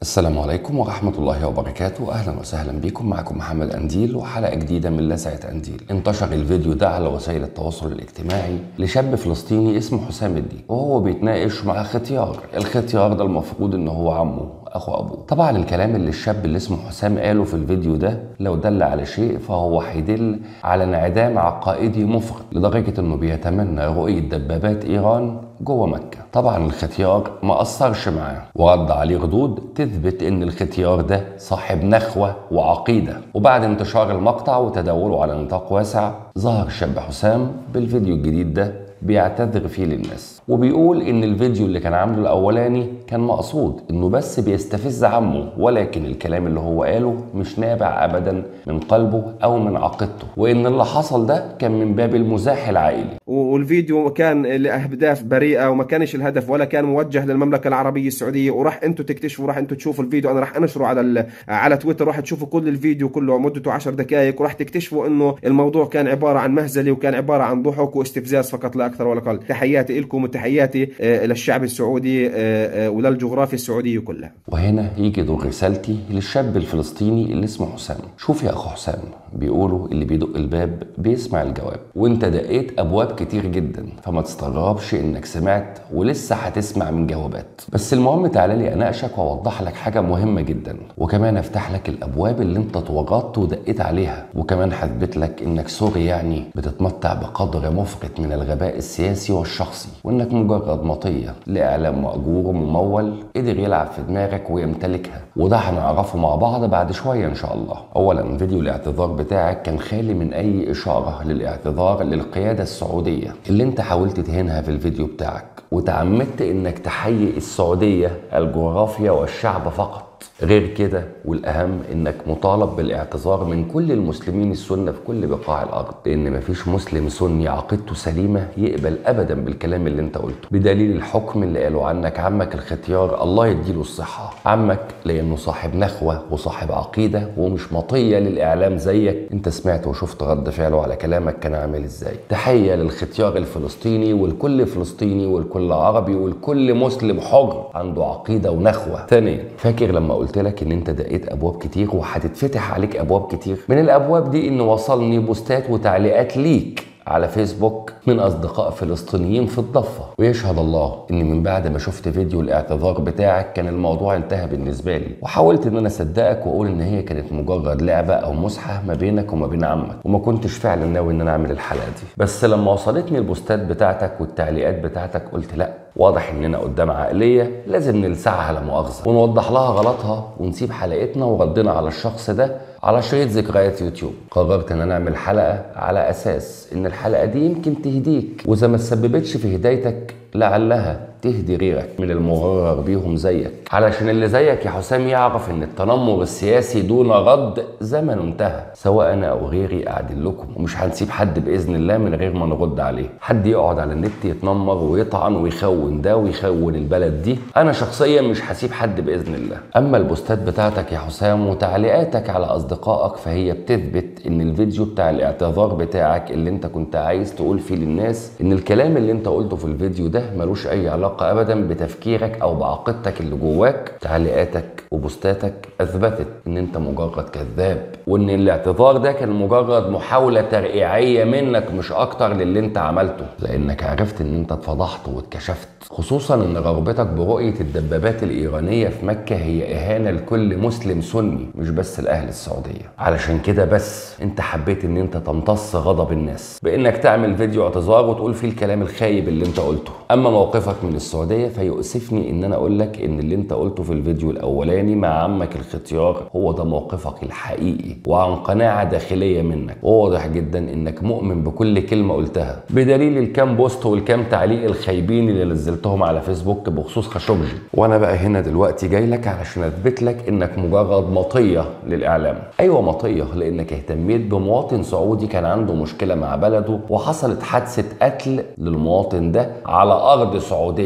السلام عليكم ورحمة الله وبركاته أهلا وسهلا بكم معكم محمد أنديل وحلقة جديدة من لسعة أنديل انتشر الفيديو ده على وسائل التواصل الاجتماعي لشاب فلسطيني اسمه حسام الدين وهو بيتناقش مع ختيار الختيار ده المفروض ان هو عمه اخو ابوه طبعا الكلام اللي الشاب اللي اسمه حسام قاله في الفيديو ده لو دل على شيء فهو هيدل على انعدام عقائدي مفرط لدرجه انه بيتمنى رؤيه دبابات ايران جوه مكه طبعا الختيار ما قصرش معاه ورد عليه ردود تثبت ان الختيار ده صاحب نخوه وعقيده وبعد انتشار المقطع وتداوله على نطاق واسع ظهر الشاب حسام بالفيديو الجديد ده بيعتذر فيه للناس وبيقول ان الفيديو اللي كان عامله الاولاني كان مقصود انه بس بيستفز عمه ولكن الكلام اللي هو قاله مش نابع ابدا من قلبه او من عقيدته وان اللي حصل ده كان من باب المزاح العائلي والفيديو كان لاهداف بريئه وما كانش الهدف ولا كان موجه للمملكه العربيه السعوديه وراح انتم تكتشفوا راح انتم تشوفوا الفيديو انا راح انشره على على تويتر راح تشوفوا كل الفيديو كله مدته 10 دقائق وراح تكتشفوا انه الموضوع كان عباره عن مهزله وكان عباره عن ضحك واستفزاز فقط لا اكثر ولا اقل تحياتي لكم وتحياتي للشعب السعودي وللجغرافيا السعوديه كلها وهنا يجي دور رسالتي للشاب الفلسطيني اللي اسمه حسام شوف يا اخو حسام بيقولوا اللي بيدق الباب بيسمع الجواب وانت دقيت ابواب كتير جدا فما تستغربش انك سمعت ولسه هتسمع من جوابات بس المهم تعالى لي اناقشك واوضح لك حاجه مهمه جدا وكمان افتح لك الابواب اللي انت اتوجدت ودقيت عليها وكمان هثبت لك انك سوري يعني بتتمتع بقدر مفرط من الغباء السياسي والشخصي وانك مجرد مطيه لاعلام ماجور وممول قدر يلعب في دماغك ويمتلكها وده هنعرفه مع بعض بعد شويه ان شاء الله اولا فيديو الاعتذار بتاعك كان خالي من اي اشاره للاعتذار للقياده السعوديه اللي انت حاولت تهينها في الفيديو بتاعك وتعمدت انك تحيي السعوديه الجغرافيا والشعب فقط غير كده والاهم انك مطالب بالاعتذار من كل المسلمين السنه في كل بقاع الارض لان مفيش مسلم سني عقيدته سليمه يقبل ابدا بالكلام اللي انت قلته بدليل الحكم اللي قالوا عنك عمك الختيار الله يديله الصحه عمك لانه صاحب نخوه وصاحب عقيده ومش مطيه للاعلام زيك انت سمعت وشفت رد فعله على كلامك كان عامل ازاي تحيه للختيار الفلسطيني والكل فلسطيني والكل عربي والكل مسلم حر عنده عقيده ونخوه ثانيا فاكر لما قلت لك ان انت دقيت ابواب كتير وهتتفتح عليك ابواب كتير من الابواب دي ان وصلني بوستات وتعليقات ليك على فيسبوك من اصدقاء فلسطينيين في الضفه ويشهد الله ان من بعد ما شفت فيديو الاعتذار بتاعك كان الموضوع انتهى بالنسبه لي وحاولت ان انا اصدقك واقول ان هي كانت مجرد لعبه او مسحه ما بينك وما بين عمك وما كنتش فعلا ناوي ان انا اعمل الحلقه دي بس لما وصلتني البوستات بتاعتك والتعليقات بتاعتك قلت لا واضح اننا قدام عقليه لازم نلسعها لا مؤاخذه ونوضح لها غلطها ونسيب حلقتنا وردنا على الشخص ده على شريط ذكريات يوتيوب قررت ان انا اعمل حلقه على اساس ان الحلقه دي يمكن تهديك واذا ما تسببتش في هدايتك لعلها تهدي غيرك من المغرر بيهم زيك علشان اللي زيك يا حسام يعرف ان التنمر السياسي دون رد زمنه انتهى سواء انا او غيري قاعدين لكم ومش هنسيب حد باذن الله من غير ما نرد عليه حد يقعد على النت يتنمر ويطعن ويخون ده ويخون البلد دي انا شخصيا مش هسيب حد باذن الله اما البوستات بتاعتك يا حسام وتعليقاتك على اصدقائك فهي بتثبت ان الفيديو بتاع الاعتذار بتاعك اللي انت كنت عايز تقول فيه للناس ان الكلام اللي انت قلته في الفيديو ده ملوش اي علاقه علاقة أبدا بتفكيرك أو بعقيدتك اللي جواك تعليقاتك وبوستاتك أثبتت إن أنت مجرد كذاب وإن الاعتذار ده كان مجرد محاولة ترقيعية منك مش أكتر للي أنت عملته لأنك عرفت إن أنت اتفضحت واتكشفت خصوصا إن رغبتك برؤية الدبابات الإيرانية في مكة هي إهانة لكل مسلم سني مش بس لأهل السعودية علشان كده بس أنت حبيت إن أنت تمتص غضب الناس بإنك تعمل فيديو اعتذار وتقول فيه الكلام الخايب اللي أنت قلته أما موقفك من السعوديه فيؤسفني ان انا اقول لك ان اللي انت قلته في الفيديو الاولاني مع عمك الختيار هو ده موقفك الحقيقي وعن قناعه داخليه منك وواضح جدا انك مؤمن بكل كلمه قلتها بدليل الكام بوست والكام تعليق الخايبين اللي نزلتهم على فيسبوك بخصوص خاشوجي وانا بقى هنا دلوقتي جاي لك علشان اثبت لك انك مجرد مطيه للاعلام ايوه مطيه لانك اهتميت بمواطن سعودي كان عنده مشكله مع بلده وحصلت حادثه قتل للمواطن ده على ارض سعوديه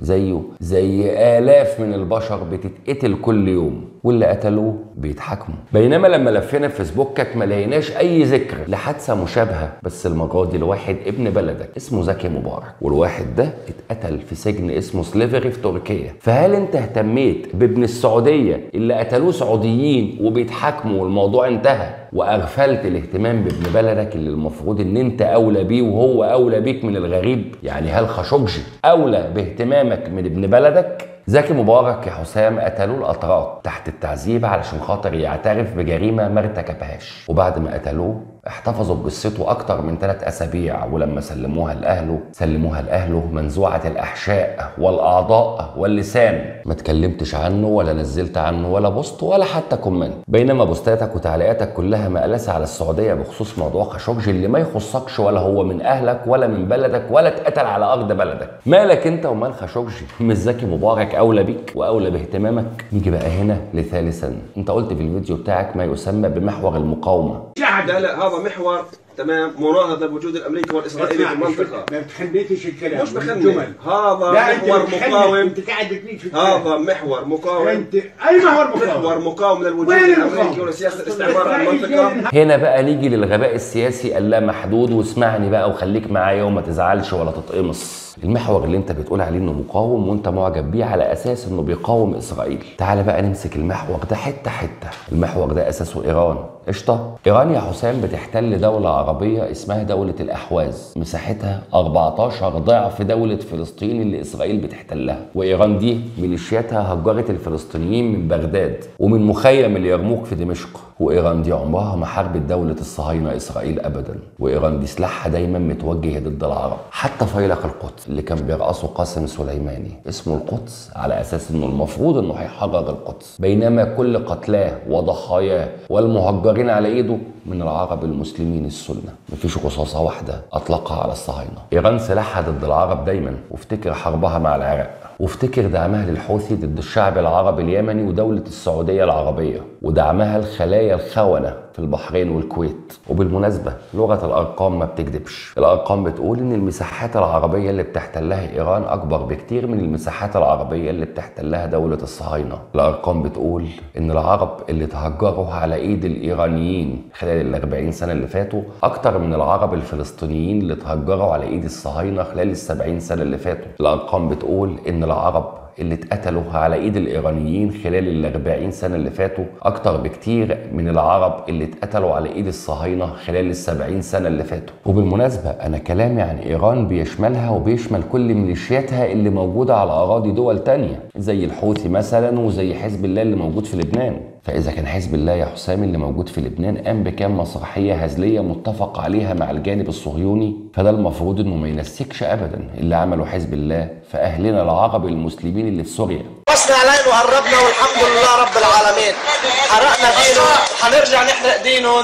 زيه زي آلاف من البشر بتتقتل كل يوم واللي قتلوه بيتحاكموا بينما لما لفينا في فيسبوكك ما لقيناش اي ذكر لحادثه مشابهه بس المره دي لواحد ابن بلدك اسمه زكي مبارك والواحد ده اتقتل في سجن اسمه سليفري في تركيا فهل انت اهتميت بابن السعوديه اللي قتلوه سعوديين وبيتحاكموا والموضوع انتهى واغفلت الاهتمام بابن بلدك اللي المفروض ان انت اولى بيه وهو اولى بيك من الغريب يعني هل خاشقجي اولى باهتمامك من ابن بلدك زكي مبارك يا حسام قتلوه الاتراك تحت التعذيب علشان خاطر يعترف بجريمه ما ارتكبهاش وبعد ما قتلوه احتفظوا بجثته اكتر من ثلاث اسابيع ولما سلموها لاهله سلموها لاهله منزوعه الاحشاء والاعضاء واللسان ما اتكلمتش عنه ولا نزلت عنه ولا بوست ولا حتى كومنت بينما بوستاتك وتعليقاتك كلها مقلسه على السعوديه بخصوص موضوع خاشقجي اللي ما يخصكش ولا هو من اهلك ولا من بلدك ولا اتقتل على ارض بلدك مالك انت ومال خاشقجي مش زكي مبارك اولى بيك واولى باهتمامك نيجي بقى هنا لثالثا انت قلت في الفيديو بتاعك ما يسمى بمحور المقاومه لا لا هذا محور تمام مناهض للوجود الامريكي والاسرائيلي في المنطقه ما بتخليتش الكلام مش بخلي جمل. هذا لا انت محور بتخلي. مقاوم انت قاعد بتنيك في الكلام. هذا محور مقاوم انت اي محور مقاوم محور مقاوم للوجود وين الامريكي المقاوم؟ ولسياسه الاستعمار على المنطقه هنا بقى نيجي للغباء السياسي اللامحدود واسمعني بقى وخليك معايا وما تزعلش ولا تتقمص المحور اللي انت بتقول عليه انه مقاوم وانت معجب بيه على اساس انه بيقاوم اسرائيل تعال بقى نمسك المحور ده حته حته المحور ده اساسه ايران قشطه ايران يا حسام بتحتل دوله عربيه اسمها دوله الاحواز مساحتها 14 ضعف دوله فلسطين اللي اسرائيل بتحتلها وايران دي ميليشياتها هجرت الفلسطينيين من بغداد ومن مخيم اليرموك في دمشق وايران دي عمرها ما حاربت دوله الصهاينه اسرائيل ابدا وايران دي سلاحها دايما متوجه ضد العرب حتى فيلق القدس اللي كان بيرأسه قاسم سليماني اسمه القدس على اساس انه المفروض انه هيحرر القدس بينما كل قتلاه وضحاياه والمهجرين على ايده من العرب المسلمين السنه مفيش رصاصه واحده اطلقها على الصهاينه ايران سلاحها ضد العرب دايما وافتكر حربها مع العراق وافتكر دعمها للحوثي ضد الشعب العربي اليمني ودولة السعودية العربية ودعمها الخلايا الخونة في البحرين والكويت وبالمناسبة لغة الأرقام ما بتكذبش الأرقام بتقول إن المساحات العربية اللي بتحتلها إيران أكبر بكتير من المساحات العربية اللي بتحتلها دولة الصهاينة الأرقام بتقول إن العرب اللي تهجروا على إيد الإيرانيين خلال الأربعين سنة اللي فاتوا أكتر من العرب الفلسطينيين اللي تهجروا على إيد الصهاينة خلال السبعين سنة اللي فاتوا الأرقام بتقول إن العرب اللي اتقتلوا على ايد الايرانيين خلال ال 40 سنه اللي فاتوا اكتر بكتير من العرب اللي اتقتلوا على ايد الصهاينه خلال ال 70 سنه اللي فاتوا وبالمناسبه انا كلامي عن ايران بيشملها وبيشمل كل ميليشياتها اللي موجوده على اراضي دول تانية زي الحوثي مثلا وزي حزب الله اللي موجود في لبنان فاذا كان حزب الله يا حسام اللي موجود في لبنان قام بكام مسرحيه هزليه متفق عليها مع الجانب الصهيوني فده المفروض انه ما ينسكش ابدا اللي عمله حزب الله في اهلنا العرب المسلمين اللي في سوريا وصلنا علينا وقربنا والحمد لله رب العالمين حرقنا دينهم وحنرجع نحرق دينهم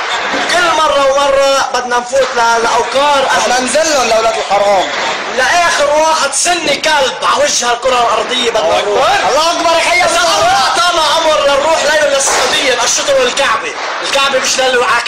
كل مرة ومرة بدنا نفوت ل- لأوكار احنا ننزلهم لأولاد الحرام لآخر واحد سني كلب على وجه الكرة الأرضية بدنا نروح الله أكبر يا حي الله أعطانا أمر لنروح ليلة للسعودية نقشطوا الكعبة الكعبة مش للوعاك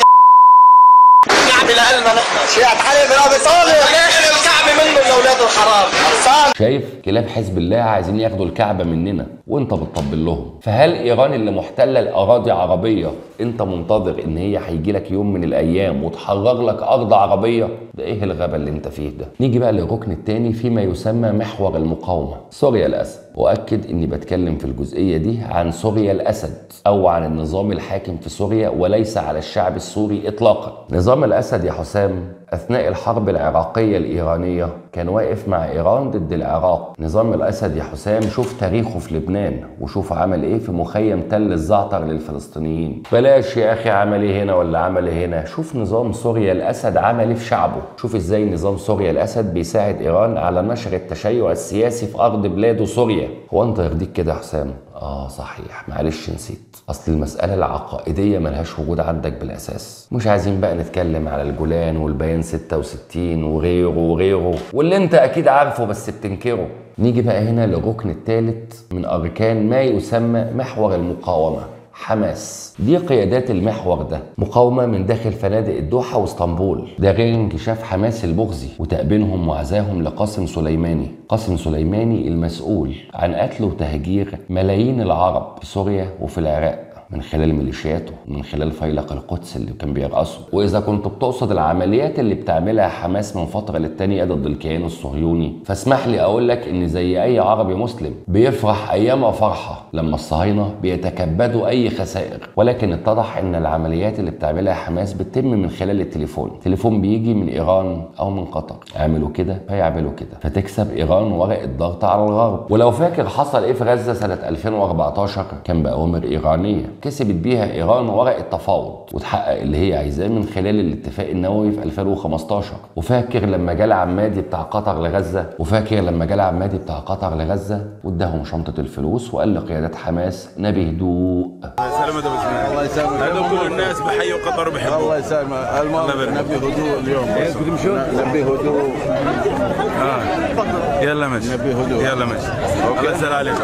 الكعبة لنا نحن شيعة حلب بن أبي طالب الآخر الكعبة منه لأولاد الحرام عرفان شايف كلاب حزب الله عايزين ياخدوا الكعبة مننا وانت بتطبل لهم فهل ايران اللي محتلة الاراضي عربية انت منتظر ان هي هيجي لك يوم من الايام وتحرر لك ارض عربية ده ايه الغبا اللي انت فيه ده نيجي بقى للركن التاني فيما يسمى محور المقاومة سوريا الاسد واكد اني بتكلم في الجزئية دي عن سوريا الاسد او عن النظام الحاكم في سوريا وليس على الشعب السوري اطلاقا نظام الاسد يا حسام اثناء الحرب العراقية الايرانية كان واقف مع ايران ضد العراق نظام الاسد يا حسام شوف تاريخه في لبنان وشوف عمل ايه في مخيم تل الزعتر للفلسطينيين بلاش يا اخي عمل ايه هنا ولا عمل ايه هنا شوف نظام سوريا الاسد عمل ايه في شعبه شوف ازاي نظام سوريا الاسد بيساعد ايران على نشر التشيع السياسي في ارض بلاده سوريا هو انت يرضيك كده يا حسام اه صحيح معلش نسيت اصل المساله العقائديه ملهاش وجود عندك بالاساس مش عايزين بقى نتكلم على الجولان والبيان 66 وغيره وغيره واللي انت اكيد عارفه بس بتنكره نيجي بقى هنا للركن الثالث من اركان ما يسمى محور المقاومه حماس دي قيادات المحور ده مقاومة من داخل فنادق الدوحة واسطنبول ده غير انكشاف حماس البغزي وتأبينهم وعزاهم لقاسم سليماني قاسم سليماني المسؤول عن قتل وتهجير ملايين العرب في سوريا وفي العراق من خلال ميليشياته من خلال فيلق القدس اللي كان بيرأسه واذا كنت بتقصد العمليات اللي بتعملها حماس من فتره للتانيه ضد الكيان الصهيوني فاسمح لي اقول لك ان زي اي عربي مسلم بيفرح ايام فرحه لما الصهاينه بيتكبدوا اي خسائر ولكن اتضح ان العمليات اللي بتعملها حماس بتتم من خلال التليفون التليفون بيجي من ايران او من قطر اعملوا كده فيعملوا كده فتكسب ايران ورقه ضغط على الغرب ولو فاكر حصل ايه في غزه سنه 2014 كان باوامر ايرانيه كسبت بيها ايران ورقه تفاوض وتحقق اللي هي عايزاه من خلال الاتفاق النووي في 2015 وفاكر لما جه العمادي بتاع قطر لغزه وفاكر لما جه العمادي بتاع قطر لغزه واداهم شنطه الفلوس وقال لقيادات حماس نبي هدوء سلامة ابو سلام الله يسلمك هذول كل الناس بحيوا قطر الله وبحبوا يسلمك المهم نبي هدوء اليوم نبي هدوء يلا ماشي نبي هدوء. يلا ماشي الله يسهل عليكم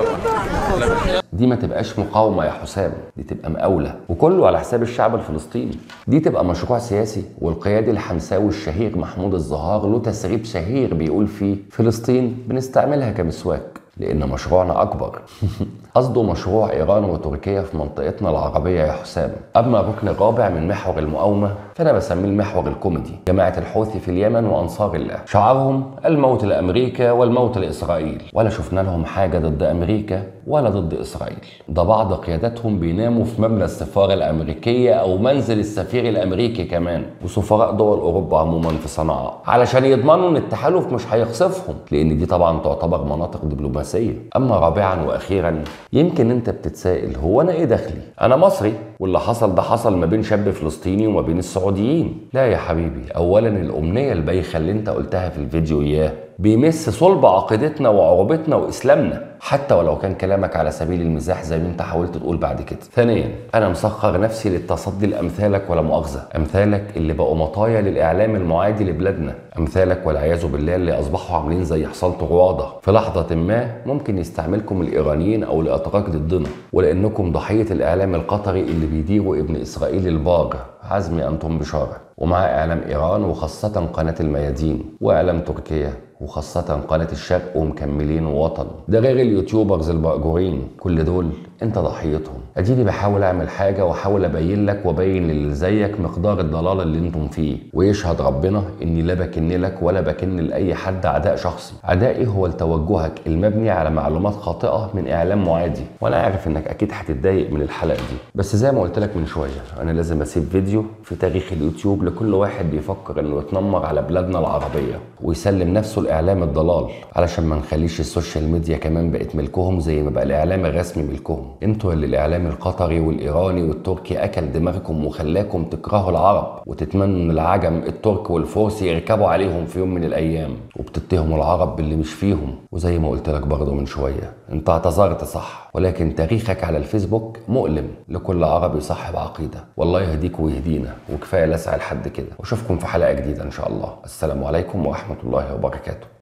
يلا دي ما تبقاش مقاومة يا حسام دي تبقى مقاولة وكله على حساب الشعب الفلسطيني دي تبقى مشروع سياسي والقيادي الحمساوي الشهير محمود الزهار له تسريب شهير بيقول فيه فلسطين بنستعملها كمسواك لأن مشروعنا أكبر قصده مشروع إيران وتركيا في منطقتنا العربية يا حسام أما الركن الرابع من محور المقاومة فأنا بسميه المحور الكوميدي جماعة الحوثي في اليمن وأنصار الله شعارهم الموت لأمريكا والموت لإسرائيل ولا شفنا لهم حاجة ضد أمريكا ولا ضد إسرائيل ده بعض قياداتهم بيناموا في مبنى السفارة الأمريكية أو منزل السفير الأمريكي كمان وسفراء دول أوروبا عموما في صنعاء علشان يضمنوا إن التحالف مش هيخسفهم لأن دي طبعا تعتبر مناطق دبلوماسية أما رابعا وأخيرا يمكن أنت بتتسائل هو أنا إيه دخلي؟ أنا مصري واللي حصل ده حصل ما بين شاب فلسطيني وما بين السعوديين لا يا حبيبي أولا الأمنية البايخة اللي أنت قلتها في الفيديو إياه بيمس صلب عقيدتنا وعروبتنا واسلامنا حتى ولو كان كلامك على سبيل المزاح زي ما انت حاولت تقول بعد كده ثانيا انا مسخر نفسي للتصدي لامثالك ولا مؤاخذه امثالك اللي بقوا مطايا للاعلام المعادي لبلادنا امثالك والعياذ بالله اللي اصبحوا عاملين زي حصان طرواده في لحظه ما ممكن يستعملكم الايرانيين او الاتراك ضدنا ولانكم ضحيه الاعلام القطري اللي بيديروا ابن اسرائيل البار عزمي انتم بشاره ومع اعلام ايران وخاصه قناه الميادين واعلام تركيا وخاصة قناة الشرق ومكملين وطن ده غير اليوتيوبرز المأجورين كل دول انت ضحيتهم اديني بحاول اعمل حاجة واحاول ابين لك وابين للي زيك مقدار الضلال اللي انتم فيه ويشهد ربنا اني لا بكن لك ولا بكن لاي حد عداء شخصي عدائي هو لتوجهك المبني على معلومات خاطئة من اعلام معادي وانا عارف انك اكيد هتتضايق من الحلقة دي بس زي ما قلت لك من شوية انا لازم اسيب فيديو في تاريخ اليوتيوب لكل واحد بيفكر انه يتنمر على بلادنا العربية ويسلم نفسه الاعلام الضلال علشان ما نخليش السوشيال ميديا كمان بقت ملكهم زي ما بقى الاعلام الرسمي ملكهم انتوا اللي الاعلام القطري والايراني والتركي اكل دماغكم وخلاكم تكرهوا العرب وتتمنوا ان العجم الترك والفرس يركبوا عليهم في يوم من الايام وبتتهموا العرب باللي مش فيهم وزي ما قلت لك برضه من شويه انت اعتذرت صح ولكن تاريخك على الفيسبوك مؤلم لكل عربي صاحب عقيده والله يهديك ويهدينا وكفايه لسع لحد كده واشوفكم في حلقه جديده ان شاء الله السلام عليكم ورحمه الله وبركاته